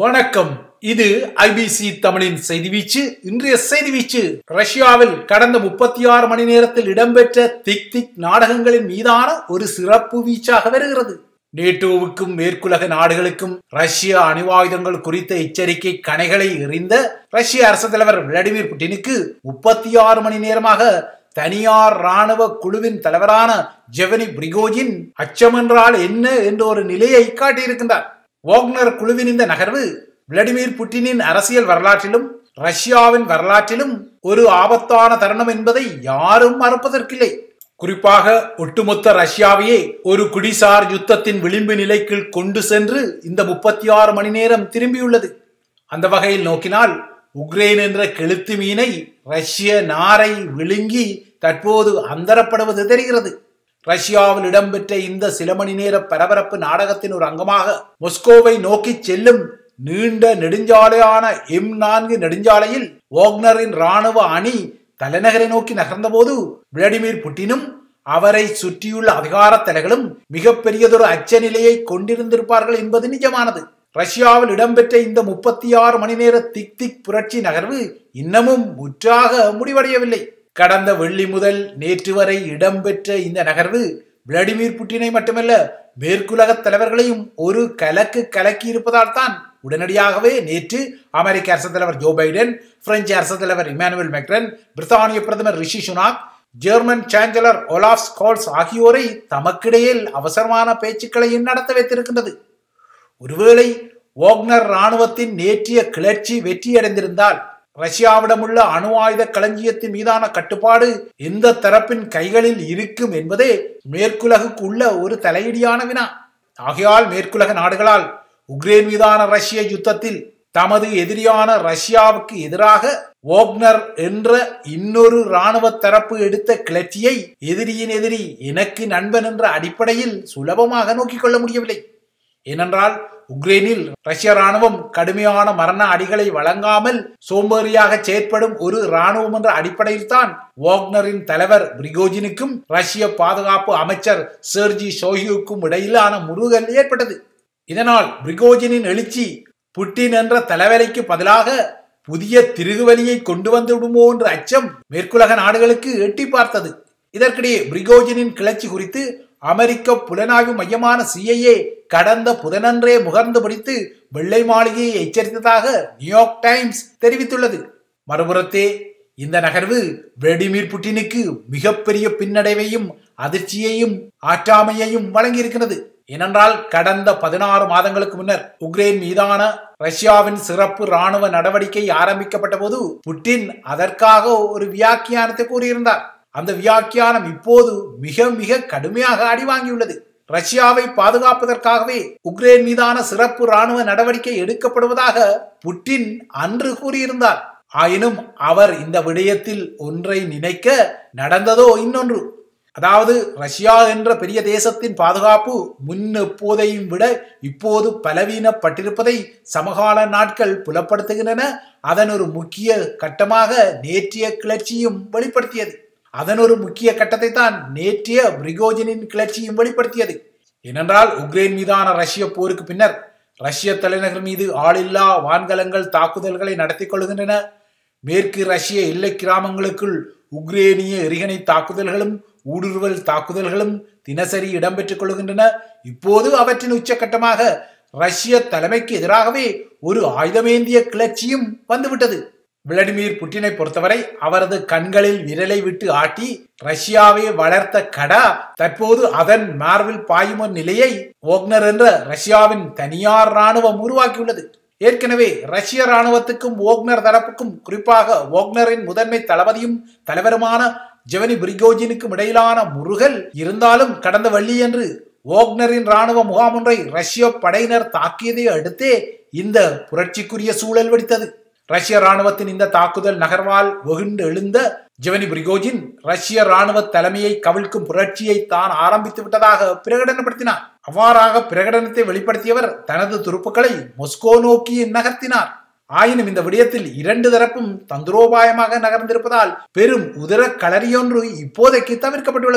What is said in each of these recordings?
வணக்கம் இது ஐபிசி தமிழின் செய்தி வீச்சு இன்றைய செய்தி வீச்சு ரஷ்யாவில் கடந்த முப்பத்தி ஆறு மணி நேரத்தில் இடம்பெற்ற திக் திக் நாடகங்களின் மீதான ஒரு சிறப்பு வீச்சாக வருகிறது நேட்டோவுக்கும் மேற்குலக நாடுகளுக்கும் ரஷ்ய அணுவாயுதங்கள் குறித்த எச்சரிக்கை கணைகளை எறிந்த ரஷ்ய அரசு தலைவர் விளாடிமிர் புட்டினுக்கு முப்பத்தி ஆறு மணி நேரமாக தனியார் ராணுவ குழுவின் தலைவரான ஜெவனி பிரிகோஜின் அச்சம் என்றால் என்ன என்ற ஒரு நிலையை காட்டியிருக்கின்றார் வாக்னர் குழுவின் இந்த நகர்வு விளாடிமிர் புட்டினின் அரசியல் வரலாற்றிலும் ரஷ்யாவின் வரலாற்றிலும் ஒரு ஆபத்தான தருணம் என்பதை யாரும் மறுப்பதற்கில்லை குறிப்பாக ஒட்டுமொத்த ரஷ்யாவையே ஒரு குடிசார் யுத்தத்தின் விளிம்பு நிலைக்கு கொண்டு சென்று இந்த முப்பத்தி ஆறு மணி நேரம் திரும்பியுள்ளது அந்த வகையில் நோக்கினால் உக்ரைன் என்ற கெளுத்து மீனை ரஷ்ய நாரை விழுங்கி தற்போது அந்தரப்படுவது தெரிகிறது ரஷ்யாவில் இடம்பெற்ற இந்த சில மணி நேர பரபரப்பு நாடகத்தின் ஒரு அங்கமாக மொஸ்கோவை நோக்கி செல்லும் நீண்ட நெடுஞ்சாலையான எம் நான்கு நெடுஞ்சாலையில் வாக்னரின் ராணுவ அணி தலைநகரை நோக்கி நகர்ந்தபோது விளாடிமிர் புட்டினும் அவரை சுற்றியுள்ள அதிகார தலைகளும் மிகப்பெரியதொரு அச்ச நிலையை கொண்டிருந்திருப்பார்கள் என்பது நிஜமானது ரஷ்யாவில் இடம்பெற்ற இந்த முப்பத்தி ஆறு மணி நேர திக் திக் புரட்சி நகர்வு இன்னமும் முற்றாக முடிவடையவில்லை கடந்த வெள்ளி முதல் நேற்று வரை இடம்பெற்ற இந்த நகர்வு விளாடிமிர் புட்டினை மட்டுமல்ல மேற்குலக தலைவர்களையும் ஒரு கலக்கு கலக்கி இருப்பதால் தான் உடனடியாகவே நேற்று அமெரிக்க அரசு தலைவர் ஜோ பைடன் பிரெஞ்சு அரசு தலைவர் இமானுவேல் மெக்ரன் பிரித்தானிய பிரதமர் Rishi Sunak German chancellor Olaf Scholz ஆகியோரை தமக்கிடையில் அவசரமான பேச்சுக்களையும் நடத்த வைத்திருக்கின்றது ஒருவேளை வாக்னர் ராணுவத்தின் நேற்றைய கிளர்ச்சி வெற்றியடைந்திருந்தால் ரஷ்யாவிடம் உள்ள அணு ஆயுத களஞ்சியத்தின் மீதான கட்டுப்பாடு எந்த தரப்பின் கைகளில் இருக்கும் என்பதே மேற்குலகுக்கு உள்ள ஒரு தலையீடியான வினா ஆகையால் மேற்குலக நாடுகளால் உக்ரைன் மீதான ரஷ்ய யுத்தத்தில் தமது எதிரியான ரஷ்யாவுக்கு எதிராக வாக்னர் என்ற இன்னொரு ராணுவ தரப்பு எடுத்த கிளர்ச்சியை எதிரியின் எதிரி எனக்கு நண்பன் என்ற அடிப்படையில் சுலபமாக நோக்கிக் கொள்ள முடியவில்லை ஏனென்றால் உக்ரைனில் ரஷ்ய ராணுவம் கடுமையான மரண அடிகளை வழங்காமல் சோம்பேறியாக செயற்படும் ஒரு ராணுவம் என்ற அடிப்படையில் தான் வாக்னரின் தலைவர் பிரிகோஜினுக்கும் ரஷ்ய பாதுகாப்பு அமைச்சர் செர்ஜி ஷோஹியுக்கும் இடையிலான முருகல் ஏற்பட்டது இதனால் பிரிகோஜினின் எழுச்சி புட்டின் என்ற தலைவலிக்கு பதிலாக புதிய திருகுவலியை கொண்டு வந்து விடுமோ என்ற அச்சம் மேற்குலக நாடுகளுக்கு எட்டி பார்த்தது இதற்கிடையே பிரிகோஜினின் கிளர்ச்சி குறித்து அமெரிக்க புலனாய்வு மையமான சிஐஏ கடந்த புதனன்றே முகர்ந்து பிடித்து வெள்ளை மாளிகையை எச்சரித்ததாக நியூயார்க் டைம்ஸ் தெரிவித்துள்ளது மறுபுறத்தே இந்த நகர்வு விளாடிமிர் புட்டினுக்கு மிகப்பெரிய பின்னடைவையும் அதிர்ச்சியையும் ஆற்றாமையையும் வழங்கியிருக்கிறது ஏனென்றால் கடந்த பதினாறு மாதங்களுக்கு முன்னர் உக்ரைன் மீதான ரஷ்யாவின் சிறப்பு ராணுவ நடவடிக்கை ஆரம்பிக்கப்பட்ட போது புட்டின் அதற்காக ஒரு வியாக்கியானத்தை கூறியிருந்தார் அந்த வியாக்கியானம் இப்போது மிக மிக கடுமையாக அடி வாங்கியுள்ளது ரஷ்யாவை பாதுகாப்பதற்காகவே உக்ரைன் மீதான சிறப்பு ராணுவ நடவடிக்கை எடுக்கப்படுவதாக புட்டின் அன்று கூறியிருந்தார் ஆயினும் அவர் இந்த விடயத்தில் ஒன்றை நினைக்க நடந்ததோ இன்னொன்று அதாவது ரஷ்யா என்ற பெரிய தேசத்தின் பாதுகாப்பு முன் எப்போதையும் விட இப்போது பலவீனப்பட்டிருப்பதை சமகால நாட்கள் புலப்படுத்துகின்றன அதன் ஒரு முக்கிய கட்டமாக நேற்றைய கிளர்ச்சியும் வெளிப்படுத்தியது அதன் ஒரு முக்கிய கட்டத்தை தான் நேற்றைய பிரிகோஜனின் கிளர்ச்சியும் வெளிப்படுத்தியது ஏனென்றால் உக்ரைன் மீதான ரஷ்ய போருக்கு பின்னர் ரஷ்ய தலைநகர் மீது ஆளில்லா வான்கலங்கள் தாக்குதல்களை நடத்தி கொள்கின்றன மேற்கு ரஷ்ய எல்லை கிராமங்களுக்குள் உக்ரேனிய எரிகணை தாக்குதல்களும் ஊடுருவல் தாக்குதல்களும் தினசரி இடம்பெற்றுக் கொள்கின்றன இப்போது அவற்றின் உச்சகட்டமாக ரஷ்ய தலைமைக்கு எதிராகவே ஒரு ஆயுதமேந்திய கிளர்ச்சியும் வந்துவிட்டது விளாடிமிர் புட்டினை பொறுத்தவரை அவரது கண்களில் விரலை விட்டு ஆட்டி ரஷ்யாவை வளர்த்த கடா தற்போது அதன் மார்பில் பாயும் நிலையை ஓக்னர் என்ற ரஷ்யாவின் தனியார் ராணுவம் உருவாக்கியுள்ளது ஏற்கனவே ரஷ்ய ராணுவத்துக்கும் ஓக்னர் தரப்புக்கும் குறிப்பாக ஓக்னரின் முதன்மை தளபதியும் தலைவருமான ஜெவனி பிரிகோஜினுக்கும் இடையிலான முருகல் இருந்தாலும் கடந்த வெள்ளியன்று ஓக்னரின் ராணுவ முகாம் ஒன்றை ரஷ்ய படையினர் தாக்கியதை அடுத்தே இந்த புரட்சிக்குரிய சூழல் வெடித்தது ரஷ்ய ராணுவத்தின் இந்த தாக்குதல் நகர்வால் வெகுண்டு எழுந்த ஜெவனி பிரிகோஜின் ரஷ்ய ராணுவ தலைமையை கவிழ்க்கும் புரட்சியை தான் ஆரம்பித்து விட்டதாக பிரகடனப்படுத்தினார் அவ்வாறாக பிரகடனத்தை வெளிப்படுத்தியவர் தனது துருப்புக்களை மொஸ்கோ நோக்கி நகர்த்தினார் ஆயினும் இந்த விடயத்தில் இரண்டு தரப்பும் தந்திரோபாயமாக நகர்ந்திருப்பதால் பெரும் உதர களரியொன்று இப்போதைக்கு தவிர்க்கப்பட்டுள்ளது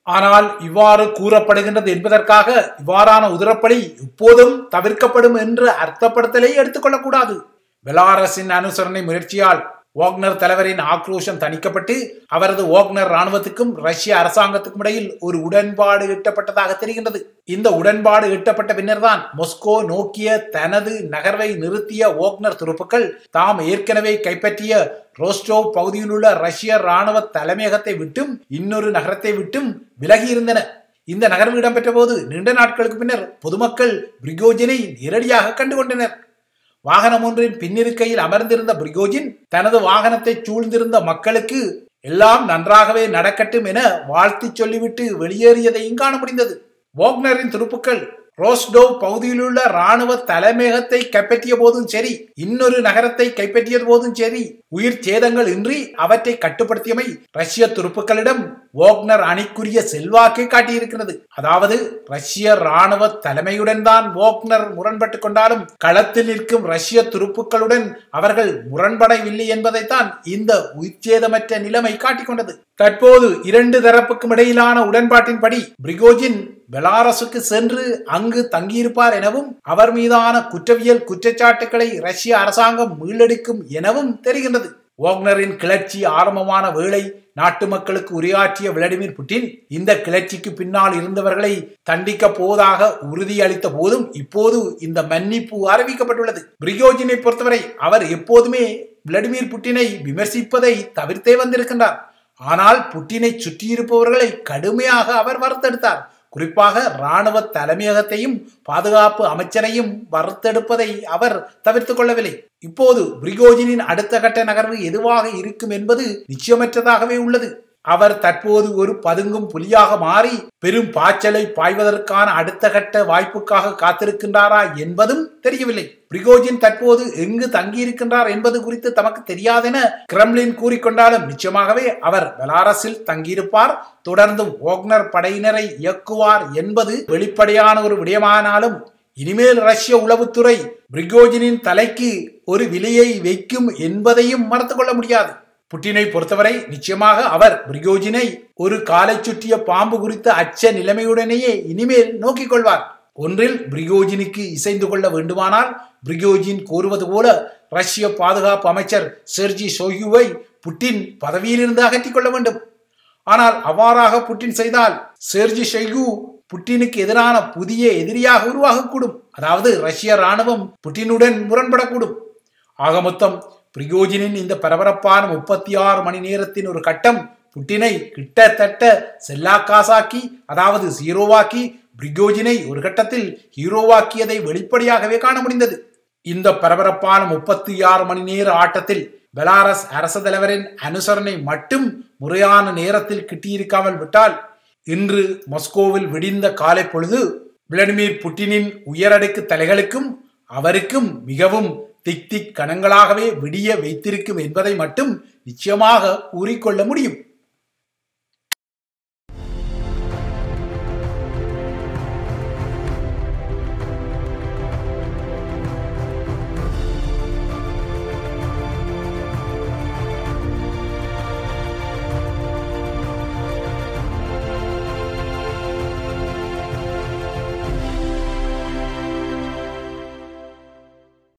ஆனால் இவ்வாறு கூறப்படுகின்றது என்பதற்காக இவ்வாறான உதிரப்பலி இப்போதும் தவிர்க்கப்படும் என்று அர்த்தப்படுத்தலை எடுத்துக்கொள்ளக்கூடாது பெலாரஸின் அனுசரணை முயற்சியால் வாக்னர் தலைவரின் ஆக்ரோஷம் தணிக்கப்பட்டு அவரது வாக்னர் ராணுவத்துக்கும் ரஷ்ய அரசாங்கத்துக்கும் இடையில் ஒரு உடன்பாடு எட்டப்பட்டதாக தெரிகின்றது இந்த உடன்பாடு எட்டப்பட்ட பின்னர்தான் மொஸ்கோ நோக்கிய தனது நகர்வை நிறுத்திய வாக்னர் துருப்புக்கள் தாம் ஏற்கனவே கைப்பற்றிய ரோஸ்டோவ் பகுதியில் உள்ள ரஷ்ய ராணுவ தலைமையகத்தை விட்டும் இன்னொரு நகரத்தை விட்டும் விலகி இருந்தன இந்த நகர்வு இடம்பெற்ற போது நீண்ட நாட்களுக்கு பின்னர் பொதுமக்கள் பிரிகோஜினை நேரடியாக கண்டுகொண்டனர் வாகனம் ஒன்றின் பின்னிருக்கையில் அமர்ந்திருந்த பிரிகோஜின் தனது வாகனத்தை சூழ்ந்திருந்த மக்களுக்கு எல்லாம் நன்றாகவே நடக்கட்டும் என வாழ்த்தி சொல்லிவிட்டு வெளியேறியதையும் காண முடிந்தது வாக்னரின் துருப்புக்கள் ரோஸ்டோவ் பகுதியில் உள்ள ராணுவ தலைமையகத்தை கைப்பற்றிய போதும் சரி இன்னொரு நகரத்தை கைப்பற்றிய போதும் சரி உயிர் சேதங்கள் இன்றி அவற்றை கட்டுப்படுத்தியமை ரஷ்ய துருப்புக்களிடம் வாக்னர் அணிக்குரிய செல்வாக்கை காட்டியிருக்கிறது அதாவது ரஷ்ய ராணுவ தலைமையுடன் தான் வாக்னர் முரண்பட்டு கொண்டாலும் களத்தில் நிற்கும் ரஷ்ய துருப்புக்களுடன் அவர்கள் முரண்படவில்லை என்பதைத்தான் இந்த உயிர்ச்சேதமற்ற நிலைமை காட்டிக்கொண்டது தற்போது இரண்டு தரப்புக்கும் இடையிலான உடன்பாட்டின்படி பிரிகோஜின் பெலாரஸுக்கு சென்று அங்கு தங்கியிருப்பார் எனவும் அவர் மீதான குற்றவியல் குற்றச்சாட்டுகளை ரஷ்ய அரசாங்கம் மீளெடுக்கும் எனவும் தெரிகின்றது வாக்னரின் கிளர்ச்சி ஆரம்பமான வேளை நாட்டு மக்களுக்கு உரையாற்றிய விளாடிமிர் புட்டின் இந்த கிளர்ச்சிக்கு பின்னால் இருந்தவர்களை தண்டிக்க போவதாக உறுதியளித்த போதும் இப்போது இந்த மன்னிப்பு அறிவிக்கப்பட்டுள்ளது பிரிகோஜினை பொறுத்தவரை அவர் எப்போதுமே விளாடிமிர் புட்டினை விமர்சிப்பதை தவிர்த்தே வந்திருக்கின்றார் ஆனால் புட்டினை சுற்றியிருப்பவர்களை கடுமையாக அவர் வறுத்தெடுத்தார் குறிப்பாக இராணுவ தலைமையகத்தையும் பாதுகாப்பு அமைச்சரையும் வறுத்தெடுப்பதை அவர் தவிர்த்துக் கொள்ளவில்லை இப்போது பிரிகோஜினின் அடுத்த கட்ட நகர்வு எதுவாக இருக்கும் என்பது நிச்சயமற்றதாகவே உள்ளது அவர் தற்போது ஒரு பதுங்கும் புலியாக மாறி பெரும் பாய்ச்சலை பாய்வதற்கான அடுத்த கட்ட வாய்ப்புக்காக காத்திருக்கின்றாரா என்பதும் தெரியவில்லை பிரிகோஜின் தற்போது எங்கு தங்கியிருக்கின்றார் என்பது குறித்து தமக்கு தெரியாதென கிரெம்லின் கூறிக்கொண்டாலும் நிச்சயமாகவே அவர் பெலாரஸில் தங்கியிருப்பார் தொடர்ந்தும் ஓக்னர் படையினரை இயக்குவார் என்பது வெளிப்படையான ஒரு விடயமானாலும் இனிமேல் ரஷ்ய உளவுத்துறை பிரிகோஜினின் தலைக்கு ஒரு விலையை வைக்கும் என்பதையும் மறத்துக் கொள்ள முடியாது புட்டினை பொறுத்தவரை நிச்சயமாக அவர் பிரிகோஜினை ஒரு காலை சுற்றிய பாம்பு குறித்த அச்ச நிலைமையுடனேயே இனிமேல் நோக்கிக் கொள்வார் ஒன்றில் பிரிகோஜினுக்கு இசைந்து கொள்ள வேண்டுமானால் பிரிகோஜின் கோருவது போல ரஷ்ய பாதுகாப்பு அமைச்சர் செர்ஜி சோயுவை புட்டின் பதவியிலிருந்து அகற்றிக் கொள்ள வேண்டும் ஆனால் அவ்வாறாக புட்டின் செய்தால் செர்ஜி ஷொய்கு புட்டினுக்கு எதிரான புதிய எதிரியாக உருவாகக்கூடும் அதாவது ரஷ்ய ராணுவம் புட்டினுடன் முரண்படக்கூடும் ஆக மொத்தம் பிரிகோஜினின் இந்த பரபரப்பான முப்பத்தி ஆறு மணி நேரத்தின் ஒரு கட்டம் புட்டினை கிட்டத்தட்ட செல்லாக்காசாக்கி அதாவது ஜீரோவாக்கி பிரிகோஜினை ஒரு கட்டத்தில் ஹீரோவாக்கியதை வெளிப்படையாகவே காண முடிந்தது இந்த பரபரப்பான முப்பத்தி ஆறு மணி நேர ஆட்டத்தில் பெலாரஸ் அரச தலைவரின் அனுசரணை மட்டும் முறையான நேரத்தில் கிட்டியிருக்காமல் விட்டால் இன்று மொஸ்கோவில் விடிந்த காலை பொழுது விளாடிமிர் புட்டினின் உயரடுக்கு தலைகளுக்கும் அவருக்கும் மிகவும் திக் திக் கணங்களாகவே விடிய வைத்திருக்கும் என்பதை மட்டும் நிச்சயமாக கூறிக்கொள்ள முடியும்